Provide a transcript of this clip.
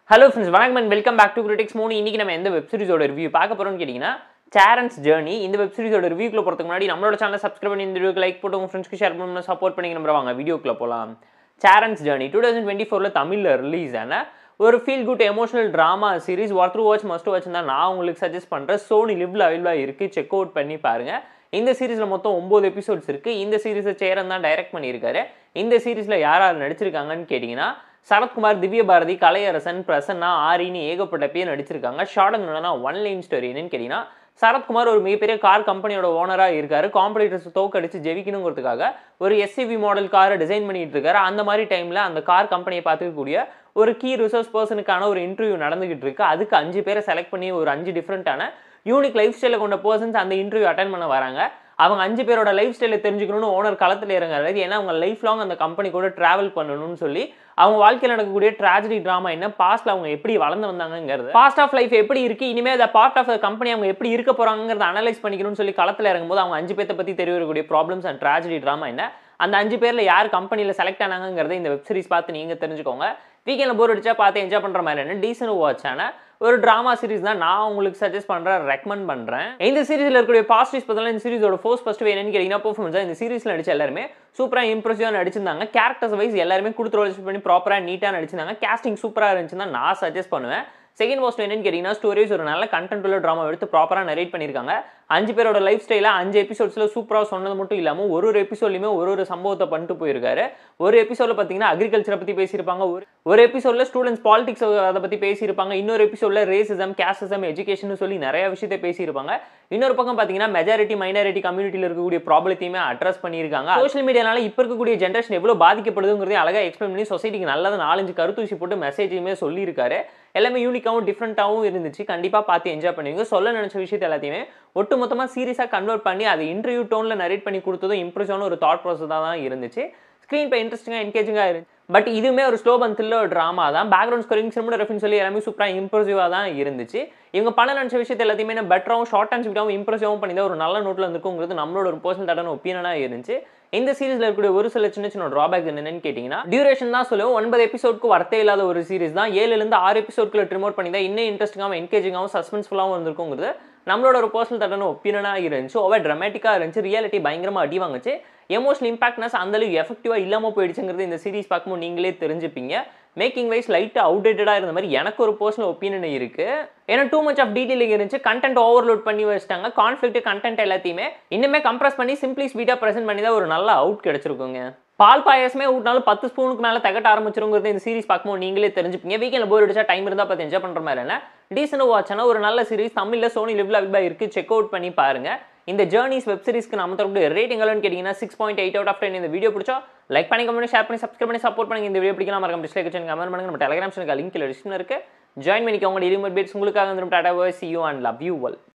hello friends வணக்கம் and welcome back to critics மூணு இன்னைக்கு நம்ம எந்த வெப் சீரிஸோட ரிவ்யூ பார்க்க போறோம்னு கேட்டிங்கன்னா சேரன்ஸ் ஜேர்னி இந்த வெப் சீரிஸோட ரிவ்யூக்குள்ள போகிறதுக்கு முன்னாடி நம்மளோட சேனலை சப்ஸ்கிரைப் பண்ணி இந்த வீடியோக்கு லைக் போட்டு உங்கள் ஃப்ரெண்ட்ஸ்க்கு ஷேர் பண்ணணும் சப்போர்ட் பண்ணி நம்ம வாங்க வீடியோக்குள்ள போகலாம் Cheran's journey two thousand twenty ஃபோரில் தமிழில் ரிலீஸ் ஆன ஒரு feel good emotional drama series ஒருத்தர் வாட்ச் மஸ்ட் வாட்ச் தான் நான் உங்களுக்கு சஜஸ்ட் பண்ணுறேன் சோனி லிவ்ல அவைலபிளாக இருக்குது செக் அவுட் பண்ணி பாருங்கள் இந்த சீரிஸில் மொத்தம் ஒம்பது எபிசோட்ஸ் இருக்குது இந்த சீரிஸை சேரன் தான் டைரக்ட் பண்ணியிருக்காரு இந்த சீரிஸில் யார் யார் நடிச்சிருக்காங்கன்னு கேட்டிங்கன்னா சரத்குமார் திவ்ய பாரதி கலையரசன் பிரசன்னா ஆரின்னு ஏகப்பட்ட பேர் நடிச்சிருக்காங்க short and one line story என்னன்னு கேட்டிங்கன்னா சரத்குமார் ஒரு மிகப்பெரிய கார் கம்பெனியோட ஓனராக இருக்காரு காம்படிட்டர்ஸ் தோக்கடிச்சு ஜெயிக்கணுங்கிறதுக்காக ஒரு எஸ்சிவி மாடல் காரை டிசைன் பண்ணிட்டு இருக்காரு அந்த மாதிரி டைமில் அந்த கார் கம்பெனியை பார்த்துக்கக்கூடிய ஒரு கீ ரிசோர்ஸ் பர்சனுக்கான ஒரு இன்டர்வியூ நடந்துகிட்டு இருக்கு அதுக்கு அஞ்சு பேரை செலக்ட் பண்ணி ஒரு அஞ்சு டிஃப்ரெண்ட்டான யூனிக் லைஃப் ஸ்டைலை கொண்ட பர்சன்ஸ் அந்த இன்டர்வியூ அட்டன் பண்ண வராங்க அவங்க அஞ்சு பேரோட லைஃப் ஸ்டைலை தெரிஞ்சுக்கணும்னு ஓனர் களத்தில் இறங்குறாரு ஏன்னா அவங்க லைஃப் லாங் அந்த கம்பெனி கூட ட்ராவல் பண்ணணும்னு சொல்லி அவங்க வாழ்க்கையில் நடக்கக்கூடிய ட்ராஜடி ட்ராமா என்ன பாஸ்ட்ல அவங்க எப்படி வளர்ந்து வந்தாங்கிறது பாஸ்ட் ஆஃப் லைஃப் எப்படி இருக்கு இனிமே அந்த பார்ட் ஆஃப் கம்பெனி அவங்க எப்படி இருக்க போறாங்கிறத அனலைஸ் பண்ணிக்கணும்னு சொல்லி களத்தில் இறங்கும்போது அவங்க அஞ்சு பேர்த்த பத்தி தெரிய வரக்கூடிய ப்ராப்ளம்ஸ் அண்ட் ட்ராஜடி ட்ராமா என்ன அந்த அஞ்சு பேர்ல யார் கம்பெனியில் செலக்ட் ஆனாங்கிறத இந்த வெப் சீரிஸ் பார்த்து நீங்க தெரிஞ்சுக்கோங்க வீக்கெண்ட்ல போர் அடிச்சா பார்த்து என்ஜாய் பண்ற மாதிரி என்ன டீசன்ட் வாட்சான ஒரு ட்ராமா சீரிஸ் தான் நான் உங்களுக்கு சஜஸ்ட் பண்றேன் ரெக்கமெண்ட் பண்றேன் இந்த சீரிஸ்ல இருக்கக்கூடிய பாசிட்டிவ்ஸ் பார்த்தா இந்த சீரிஸோட ஃபோர்ஸ் ஃபர்ஸ்ட் என்னன்னு கேட்டீங்கன்னா பெர்ஃபார்மன்ஸ் இந்த சீரிஸ்ல நடிச்ச எல்லாருமே சூப்பரா இம்ப்ரெசிவா நடிச்சிருந்தாங்க கேரக்டர்ஸ் வைஸ் எல்லாருமே கொடுத்து ரோல்ஸ் பண்ணி ப்ராப்பரா நீட்டா நடிச்சிருந்தாங்க கேஸ்டிங் சூப்பரா இருந்துச்சுன்னு தான் நான் சஜஸ்ட் பண்ணுவேன் செகண்ட் மோஸ்ட் என்னன்னு கேட்டிங்கன்னா ஸ்டோரிஸ் ஒரு நல்ல கண்டென்ட் உள்ள ட்ராமா எடுத்து ப்ராப்பராக நரேட் பண்ணியிருக்காங்க அஞ்சு பேரோட லைஃப் ஸ்டைல அஞ்சு எபிசோட்ஸில் சூப்பராக சொன்னது மட்டும் இல்லாமல் ஒரு ஒரு எபிசோட்லையுமே ஒரு ஒரு சம்பவத்தை பண்ணிட்டு போயிருக்காரு ஒரு எபிசோடில் பார்த்தீங்கன்னா அக்ரிகல்ச்சரை பற்றி பேசியிருப்பாங்க ஒரு ஒரு எபிசோடில் ஸ்டூடெண்ட்ஸ் பாலிடிக்ஸ் அதை பற்றி பேசியிருப்பாங்க இன்னொரு எபிசோடில் ரேசிசம் கேஸ்டிசம் எஜுகேஷன் சொல்லி நிறைய விஷயத்தை பேசியிருப்பாங்க இன்னொரு பக்கம் பார்த்தீங்கன்னா மெஜாரிட்டி மைனாரிட்டி கம்யூனிட்டியில் இருக்கக்கூடிய ப்ராப்ளத்தையுமே அட்ரஸ் பண்ணியிருக்காங்க சோஷியல் மீடியானால இப்போ இருக்கக்கூடிய ஜென்ரேஷன் எவ்வளோ பாதிக்கப்படுதுங்கிறதையும் அழகாக எக்ஸ்பிளைன் பண்ணி சொசைட்டிக்கு நல்லது நாலஞ்சு கருத்தூசி போட்டு மெசேஜையுமே சொல்லியிருக்காரு எல்லாமே யூனிக்காகவும் டிஃப்ரெண்ட்டாகவும் இருந்துச்சு கண்டிப்பாக பார்த்து என்ஜாய் பண்ணுவீங்க சொல்ல நினச்ச விஷயத்தை எல்லாத்தையுமே ஒட்டு மொத்தமாக சீரியஸாக கன்வெர்ட் பண்ணி அதை இன்டர்வியூ டோனில் நரேட் பண்ணி கொடுத்ததும் இம்ப்ரெஸான ஒரு தாட் ப்ராசஸ் தான் இருந்துச்சு ஸ்க்ரீன் இப்போ இன்ட்ரெஸ்டிங்காக என்கேஜிங்காக இருந்துச்சு பட் இதுவுமே ஒரு ஸ்லோ பந்த் ஒரு ட்ராமா தான் பேக்ரவுண்ட் ஸ்கோரிங் சினிமா ரெஃபரன்ஸ் சொல்லி எல்லாமே சூப்பராக இம்ப்ரெசிவாக தான் இருந்துச்சு இவங்க பண்ண நினச்ச விஷயத்தை எல்லாத்தையுமே பெட்டராகவும் ஷார்ட் அண்ட் ஸ்வீட்டாகவும் இம்ப்ரெசிவாகவும் பண்ணி ஒரு நல்ல நோட்டில் இருந்துக்குங்கிறது நம்மளோட ஒரு பர்சனல் தடான ஒப்பீனியனாக இருந்துச்சு இந்த சீரிஸ்ல இருக்கக்கூடிய ஒரு சில சின்ன சின்ன ட்ராபேக் என்னன்னு கேட்டிங்கன்னா டியூரேஷன் தான் சொல்லுவோம் ஒன்பது எபிசோட்க்கு வரத்தே இல்லாத ஒரு சீரிஸ் தான் ஏழுலேருந்து ஆறு எபிசோட்குள்ள ட்ரிமோட் பண்ணி தான் இன்னும் இன்ட்ரெஸ்டிங்காகவும் என்கேஜிங்காகவும் சஸ்பென்ஸ்ஃபுல்லாகவும் இருந்திருக்குங்கிறது நம்மளோட ஒரு பர்சனல் தட்டான ஒப்பீனியனாக இருந்துச்சு ஓவர் ட்ரமேட்டிக்காக இருந்துச்சு ரியாலிட்டி பயங்கரமாக அடி வாங்குச்சு எமோஷனல் இம்பாக்ட்னஸ் அந்தளவு எஃபெக்டிவாக இல்லாமல் போயிடுச்சுங்கிறது இந்த சீரிஸ் பார்க்கும்போது நீங்களே தெரிஞ்சுப்பீங்க மேக்கிங் வைஸ் லைட்டாக அவுடேட்டடாக இருந்த மாதிரி எனக்கு ஒரு பர்சனல் ஒப்பீனியன் இருக்குது ஏன்னா டூ மச் ஆஃப் டீட்டெயிலிங் இருந்துச்சு கண்டென்ட் ஓவர்லோட் பண்ணி வச்சிட்டாங்க கான்ஃப்ளிக்ட் கண்டென்ட் எல்லாத்தையுமே இன்னுமே கம்ப்ரஸ் பண்ணி சிம்பிளி ஸ்வீட்டாக ப்ரெசென்ட் பண்ணி தான் ஒரு நல்ல அவுட் கிடச்சிருக்குங்க பால் பாயசமே ஊட்டினாலும் பத்து ஸ்பூனுக்கு மேலே தகட்ட ஆரம்பிச்சிருங்கிறது இந்த சீரிஸ் பார்க்கும்போது நீங்களே தெரிஞ்சுப்பீங்க வீக்கெண்டில் போர் அடிச்சா டைம் இருந்தால் பார்த்து என்ஜாய் பண்ணுற மாதிரி என்ன டீசென்ட் வாட்ச்னா ஒரு நல்ல சீரிஸ் தமிழில் சோனி லிவ்ல அவிபா இருக்குது செக் அவுட் பண்ணி பாருங்க இந்த ஜேர்னிஸ் வெப் சீரிஸ்க்கு நம்ம தரக்கூடிய ரேட்டிங் எல்லாம் கேட்டிங்கன்னா six point eight out of ten இந்த வீடியோ பிடிச்சா லைக் பண்ணி கமெண்ட் ஷேர் பண்ணி சப்ஸ்கிரைப் பண்ணி சப்போர்ட் பண்ணி இந்த வீடியோ பிடிக்கலாம் மறக்காம டிஸ்லைக் வச்சு கமெண்ட் பண்ணுங்க நம்ம டெலிகிராம் சேனல் லிங்க் டிஸ்கிரிப்ஷன் இருக்கு ஜாயின் பண்ணிக்கோங்க டெய்லி பேட்ஸ் உங்களுக்காக வந்துடும் tata see you and love you well